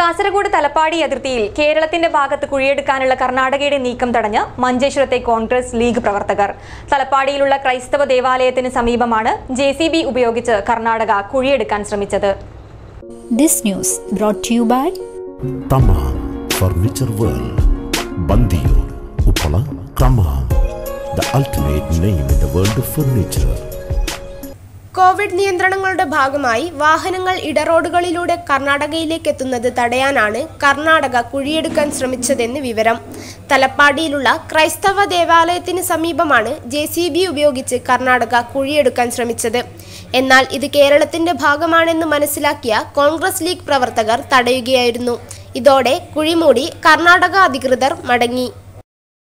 കാസർഗോഡ് തലപ്പാടി അതിർത്തിയിൽ കേരളത്തിന്റെ ഭാഗത്ത് കുഴിയെടുക്കാനുള്ള കർണാടകയുടെ നീക്കം തടഞ്ഞ് മഞ്ചേശ്വരത്തെ കോൺഗ്രസ് ലീഗ് പ്രവർത്തകർ തലപ്പാടിയിലുള്ള ക്രൈസ്തവ ദേവാലയത്തിന് സമീപമാണ് ജെ ഉപയോഗിച്ച് കർണാടക കുഴിയെടുക്കാൻ ശ്രമിച്ചത് This news brought to you by Tamam furniture world Bandiyur Uppala Tamam the ultimate name in the world of furniture covid നിയന്ത്രണങ്ങളുടെ ഭാഗമായി വാഹനങ്ങൾ ഇടറോഡുകളിലൂടെ കർണാടകയിലേക്ക് എത്തുന്നത് തടയാനാണ് കർണാടക കുഴിയെടുക്കാൻ ശ്രമിച്ചതെന്ന് വിവരം തലപ്പാടിയിലുള്ള ക്രൈസ്തവ ദേവാലയത്തിന് സമീപമാണ് ജെ സി ബി ഉപയോഗിച്ച് കർണാടക കുഴിയെടുക്കാൻ ശ്രമിച്ചത് എന്നാൽ ഇത് കേരളത്തിന്റെ ഭാഗമാണെന്ന് മനസ്സിലാക്കിയ കോൺഗ്രസ് ലീഗ് പ്രവർത്തകർ തടയുകയായിരുന്നു ഇതോടെ കുഴിമൂടി കർണാടക അധികൃതർ മടങ്ങി